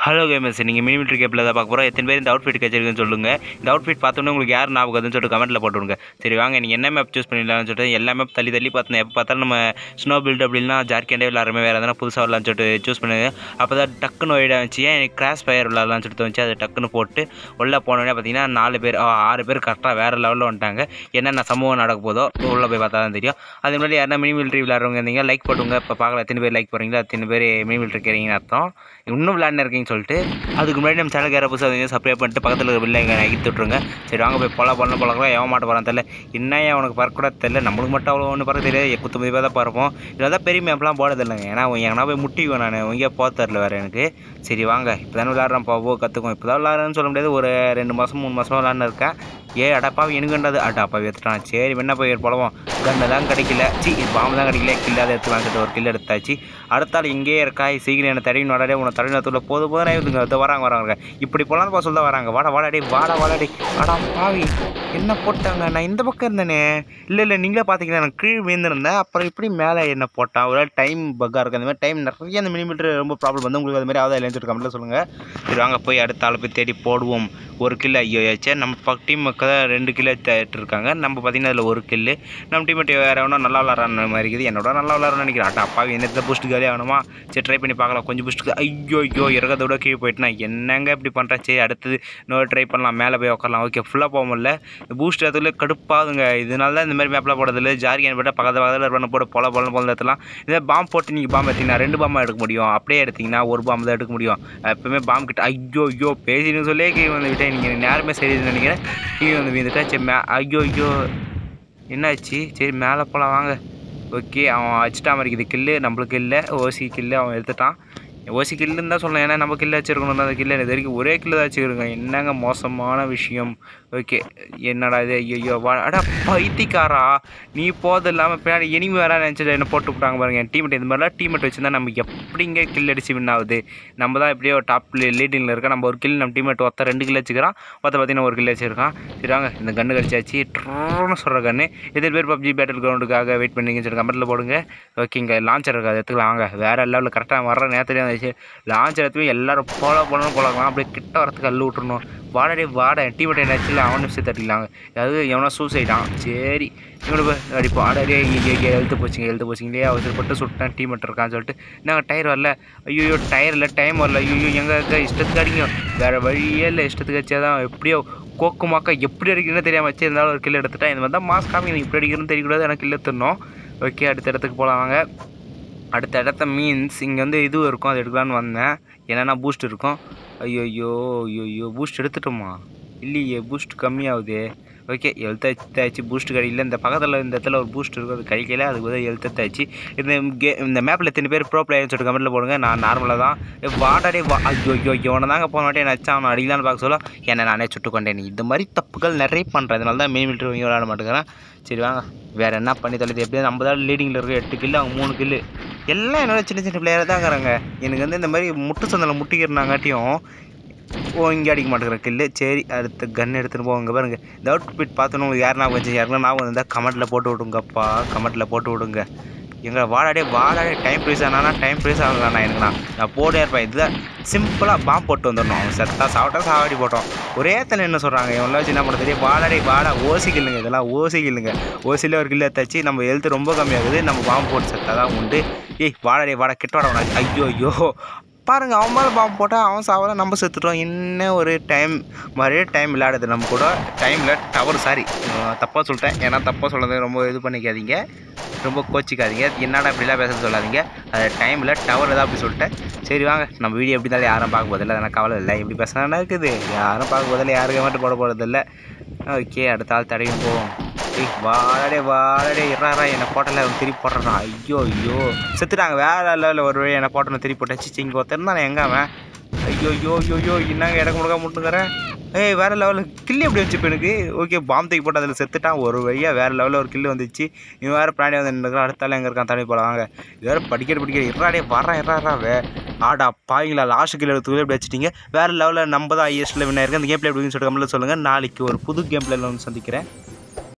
Hello gamers நீங்கள் மினிமிட்ரி கேப்பில் தான் பார்க்க போகிறோம் எத்தனை பேர் இந்த அவுட்ஃபிட் கச்சிருக்குன்னு சொல்லுங்கள் இந்த அவுட்ஃபிட் பார்த்தோன்னே உங்களுக்கு யார் ஞாபகம் வருதுன்னு சொல்லிட்டு கமெண்ட்டில் போட்டுவிடுங்க சரி வாங்க நீங்கள் என்ன மேப் சூஸ் பண்ணிடலாம்னு சொல்லிட்டு எல்லா மேப் தள்ளி தள்ளி பார்த்தேன் எப்போ பார்த்தாலும் நம்ம ஸ்னோ பில்ட் அப்படின்னா ஜார்க்கண்டே விளாட்றமே வேறு எதனா புதுசாக விளாட்னு சொல்லிட்டு சூஸ் பண்ணுங்க அப்போ தான் டக்குன்னு ஒயிடாக இருந்துச்சு ஏன் எனக்கு கிராஸ் ஃபயர் விளாட்லாம்னு சொல்லிட்டு வந்துச்சு அதை டக்குன்னு போட்டு உள்ளே போனோடனே பார்த்தீங்கன்னா நாலு பேர் ஆ, ஆறு பேர் கரெக்டாக வேறு லெவலில் வந்துட்டாங்க என்னென்ன சம்பவம் நடக்க போதோ உள்ளே போய் பார்த்தா தான் தெரியும் அது முன்னாடி யாருன்னா மினி மிலிட்ரி விளாட்றவங்க இருந்தீங்க லைக் போட்டுங்க இப்போ பார்க்கல எத்தனை பேர் லைக் போகிறீங்களோ அத்தனை பேர் மினி மிலிட்ரி இருக்கிறீங்கன்னு அர்த்தம் இன்னும் விளாட்னு இருக்கீங்கன்னு சொல்லிட்டு அதுக்கு முன்னாடி நம்ம சேனலுக்கு யாராவது புதுசாக வந்து சப்ஸ்கிரைப் பண்ணிட்டு பக்கத்தில் இருக்கிற பில்லை நகித்து விட்ருங்க சரி வாங்க போய் பொல பொல பழக்கலாம் எவன் மாட்ட போகிறான் தெரியல என்ன ஏன் உனக்கு பறக்க கூட தெரியல நம்மளுக்கு மட்டும் அவ்வளோ ஒன்று பறக்க தெரியாது குத்து மதிப்பாக தான் பறப்போம் இதில் தான் பெரிய மேப்லாம் போடுறது இல்லைங்க ஏன்னா எங்கன்னா போய் முட்டிக்குவேன் நான் இங்கே போக தெரில வேறு எனக்கு சரி வாங்க இப்போ தானே விளாட்றேன் போவோ கற்றுக்கும் இப்போ தான் விளாட்றேன்னு சொல்ல முடியாது ஒரு ரெண்டு மாதம் மூணு மாதமாக விளாட்னு இருக்கேன் ஏ அடப்பாவி எனக்குன்றது அடப்பாவி எடுத்துட்டான் சரி என்ன போய் போலவோம் கண்ணு தான் கிடைக்கல சி பாம்பு தான் கிடைக்கல கில்லாத எடுத்துக்கலாம் சொல்லிட்டு ஒரு கில் எடுத்தாச்சு அடுத்த ஆள் இங்கேயே இருக்கா சீக்கிரம் என்ன தடவி நடாடே உன தடவி நத்துல போது போதும் இவங்க இதோ வராங்க வராங்க இப்படி போலாம் போக சொல்ல வராங்க வாடா வாடாடி வாடா வாடாடி வாடா பாவி என்ன போட்டாங்க நான் இந்த பக்கம் இருந்தேனே இல்லை இல்லை நீங்களே பார்த்தீங்கன்னா நான் கீழ் விழுந்திருந்தேன் அப்புறம் இப்படி மேலே என்ன போட்டான் ஒரு டைம் பக்காக இருக்குது அந்த மாதிரி டைம் நிறைய அந்த மினிமீட்டர் ரொம்ப ப்ராப்ளம் வந்து உங்களுக்கு அது மாதிரி ஆகுதா இல்லைன்னு சொல்லிட்டு கமெண்ட்டில் சொல்லுங்கள் சரி வாங்க போய் அடுத்த ஆளை போய் தேடி போடுவோம் ஒரு கில் ஐயோ ஆச்சே நம்ம பக் டீமுக்கு தான் ரெண்டு கிலோ இருக்காங்க நம்ம பார்த்தீங்கன்னா அதில் ஒரு கில்லு நம்ம டீமேட் வேறு எவனோ நல்லா விளாட்றான மாதிரி இருக்குது என்னோட நல்லா விளாட்றன்னு நினைக்கிறேன் அட்டா அப்பா என்ன பூஸ்ட் காலி ஆகணுமா சரி ட்ரை பண்ணி பார்க்கலாம் கொஞ்சம் பூஸ்ட்டுக்கு ஐயோ ஐயோ இறக்கத்தை விட கீழே போயிட்டு நான் என்னங்க இப்படி பண்ணுறேன் சரி அடுத்தது இன்னொரு ட்ரை பண்ணலாம் மேலே போய் உட்காரலாம் ஓகே ஃபுல்லாக போக முடியல பூஸ்ட் இடத்துல கடுப்பாதுங்க இதனால தான் இந்த மாதிரி மேப்லாம் போடுறதில்ல ஜாரியான் போட்டால் பக்கத்து பக்கத்தில் இருப்பான போட போல போல போல இடத்துலாம் இதே பாம்பு போட்டு நீங்கள் பாம்பு எடுத்தீங்கன்னா ரெண்டு பாம்பு எடுக்க முடியும் அப்படியே எடுத்தீங்கன்னா ஒரு பாம்பு தான் எடுக்க முடியும் எப்பவுமே பாம்பு கிட்ட ஐயோ ஐயோ பேசின்னு சொல்லே கீழே வந்து விட்டேன் நீங்கள் நேரமே சரின்னு நினைக்கிறேன் கீழே வந்து வீந்துட்டேன் சரி மே ஐயோ ஐயோ என்னாச்சு சரி மேலே போகலாம் வாங்க ஓகே அவன் வச்சுட்டான் மாதிரி இது கில்லு நம்மளுக்கு இல்லை ஓசி கில்லு அவன் எடுத்துட்டான் ஓசி கில்லுன்னு தான் சொல்லலாம் ஏன்னா நம்ம கில்லு வச்சிருக்கணும் அந்த கில்லு இது வரைக்கும் ஒரே கில்லு தான் வச்சுருக்கோம் என்னங்க மோசமான விஷயம் ஓகே என்னடா இது ஐயோ வா அடா பைத்தியக்காரா நீ போது இல்லாமல் பின்னாடி இனிமே வேற நினச்சிட்டு என்ன போட்டு விட்டாங்க பாருங்க என் டீமெட் இந்த மாதிரிலாம் டீமெட் வச்சுருந்தா நம்ம எப்படிங்க கில் அடிச்சு வின் ஆகுது நம்ம தான் எப்படியோ டாப் லீடிங்கில் இருக்கோம் நம்ம ஒரு கில் நம்ம டீமெட் ஒருத்த ரெண்டு கில் வச்சுக்கிறான் ஒருத்த பார்த்தீங்கன்னா ஒரு கில் வச்சுருக்கான் சரி வாங்க இந்த கன்று கடிச்சாச்சு ட்ரோன்னு சொல்கிற கன்று எத்தனை பேர் பப்ஜி பேட்டில் கிரவுண்டுக்காக வெயிட் பண்ணிங்கன்னு சொல்லி கமெண்ட்டில் போடுங்க ஓகேங்க லான்ச்சர் இருக்காது எடுத்துக்கலாம் வாங்க வேறு லெவலில் கரெக்டாக வர நேரத்துலேயே வந்துச்சு லான்ச்சர் எடுத்து போய் எல்லாரும் போல போலன்னு போலாம் அப்படியே கிட்ட வரத்துக்கு கல் விட்டுறணும் வாடடே வாட டீமெட் என்னாச்சு இல்லை அவனு விஷயம் தட்டிக்கலாங்க அதாவது எவனா சூசைடான் சரி இவனு போய் அடிப்போம் ஆடே இங்கே எழுத்து போச்சுங்க எழுத்து போச்சுங்களே அவசரப்பட்டு சுட்டேன் டீமெட் இருக்கான்னு சொல்லிட்டு நாங்கள் டயர் வரல ஐயோ டயர் இல்லை டைம் வரல ஐயோ எங்கே இருக்க இஷ்டத்துக்கு அடிங்க வேறு வழியே இல்லை இஷ்டத்துக்கு வச்சா தான் எப்படியோ கோக்கு மாக்கா எப்படி அடிக்கிறதுன்னு தெரியாமல் வச்சு இருந்தாலும் ஒரு கில் எடுத்துட்டேன் இந்த மாதிரி தான் மாஸ் காமிங்க இப்படி அடிக்கிறதுன்னு தெரியக்கூடாது எனக்கு கில் எடுத்துடணும் ஓகே அடுத்த இடத்துக்கு போகலாம் வாங்க அடுத்த இடத்த மீன்ஸ் இங்கே வந்து இது இருக்கும் அது எடுக்கலான்னு வந்தேன் என்னென்னா பூஸ்ட் இருக்கும் ஐயோ ஐயோ ஐயோ ஐயோ பூஸ்ட் எடுத்துட்டோமா இல்லையே பூஸ்ட் கம்மியாகுது ஓகே எழுத்தாச்சு பூஸ்ட் கிடைக்கல இந்த பக்கத்தில் இந்த இடத்துல ஒரு பூஸ்ட் இருக்கும் அது கிடைக்கல அதுக்கு வந்து எழுத்தாச்சு இந்த கே இந்த மேப்பில் எத்தனை பேர் ப்ரோ பிளேயர்னு சொல்லிட்டு கமெண்ட்டில் போடுங்க நான் நார்மலாக தான் ஏ, வாடாடே வா ஐயோ ஐயோ இவனை தாங்க போன வாட்டி என்ன வச்சா அவனை அடிக்கலான்னு பார்க்க சொல்ல என்னை நானே சுட்டுக்கொண்டேன் இந்த மாதிரி தப்புகள் நிறைய பண்ணுறேன் அதனால தான் மினி மீட்டர் வாங்கி விளாட மாட்டேங்கிறேன் சரி வாங்க வேறு என்ன பண்ணி தொலைது எப்படியும் நம்ம தான் லீடிங்கில் இருக்க எட்டு கில்லு அவங்க மூணு கில்லு எல்லாம் என்னோட சின்ன சின்ன பிளேயராக தான் இருக்கிறாங்க எனக்கு வந்து இந்த மாதிரி முட்டு சந்தலை முட்டிக்கிறனாங்காட்டியும் ஓ இங்கே அடிக்க மாட்டேங்கிற கில்லு சரி அடுத்து கன் எடுத்துகிட்டு போங்க பாருங்க இந்த அவுட் பிட் பார்த்தோன்னு உங்களுக்கு யார் ஞாபகம் வச்சு யாருன்னா ஞாபகம் இருந்தால் கமெண்ட்டில் போட்டு விடுங்கப்பா கமெண்ட்டில் போட்டு விடுங்க எங்களை வாடாடே வாடாடே டைம் ப்ரைஸ் ஆனால் டைம் ப்ரைஸ் ஆகலாம் நான் எனக்கு நான் நான் போடே இருப்பேன் இதுதான் சிம்பிளாக பாம்பு போட்டு வந்துடணும் அவன் செத்தா சாப்பிட்டா சாவடி போட்டோம் ஒரே தலை என்ன சொல்கிறாங்க இவங்கள வச்சு என்ன பண்ண தெரியும் வாடாடே வாடா ஓசி கில்லுங்க இதெல்லாம் ஓசி கில்லுங்க ஓசியில் ஒரு கில்லு தச்சு நம்ம எழுத்து ரொம்ப கம்மியாகுது நம்ம பாம்பு போட்டு செத்தா தான் உண்டு ஏய் வாடாடே வாடா கிட்ட வாடா உனக்கு. ஐயோ ஐயோ பாருங்க அவன் மேலே பாம்பு போட்டால் அவன் சாவல நம்ம செத்துட்டோம் என்ன ஒரு டைம் மாதிரியே டைம் விளையாடுது நம்ம கூட டைமில் டவர் சாரி தப்பாக சொல்லிட்டேன் ஏன்னா தப்பாக சொல்கிறது ரொம்ப இது பண்ணிக்காதீங்க ரொம்ப கோச்சிக்காதீங்க என்னடா இப்படிலாம் பேசுறது சொல்லாதீங்க அது டைமில் டவர் தான் அப்படி சொல்லிட்டேன் சரி வாங்க நம்ம வீடியோ எப்படி இருந்தாலும் யாரும் பார்க்க போதில்லை அதனால் கவலை இல்லை எப்படி பேசுனா இருக்குது யாரும் பார்க்க போதில்லை யாருக்கு மட்டும் போட போகிறதில்ல ஓகே அடுத்த ஆள் தடையும் போவோம் ஏய் வாடே வாடே இறாரா என்னை போட்டல அவன் திருப்பி போடுறான் ஐயோ ஐயோ செத்துட்டாங்க வேற லெவலில் ஒரு வழி என்னை போட்டணும் திருப்பி போட்டாச்சு இங்கே ஒருத்தர் தான் எங்க அவன் ஐயோ ஐயோ ஐயோ ஐயோ என்னங்க இடம் கொடுக்க முட்டுங்கிறேன் ஏய் வேறு லெவலில் கில்லு எப்படி வந்துச்சு இப்போ எனக்கு ஓகே பாம்பு தூக்கி போட்டு அதில் செத்துட்டான் ஒரு வழியாக வேறு லெவலில் ஒரு கில்லு வந்துச்சு இவன் வேறு பிராணி வந்து நின்றுக்கிறான் அடுத்தாலும் எங்கே இருக்கான் தண்ணி போல வாங்க இது வேறு படிக்கிற படிக்கிற இறாடே வரான் இறாரா வே ஆடா பாய்ங்களா லாஸ்ட் கிலோ எடுத்து இப்படி வச்சிட்டீங்க வேறு லெவலில் நம்ம தான் ஐஎஸ்டில் வின் ஆயிருக்கு அந்த கேம் பிளே எப்படின்னு சொல்லிட்டு கமெண்ட்ல சொல்லுங்கள் நாளைக்கு ஒரு புது கேம் பிளேல வந்து சந்திக்கிறேன்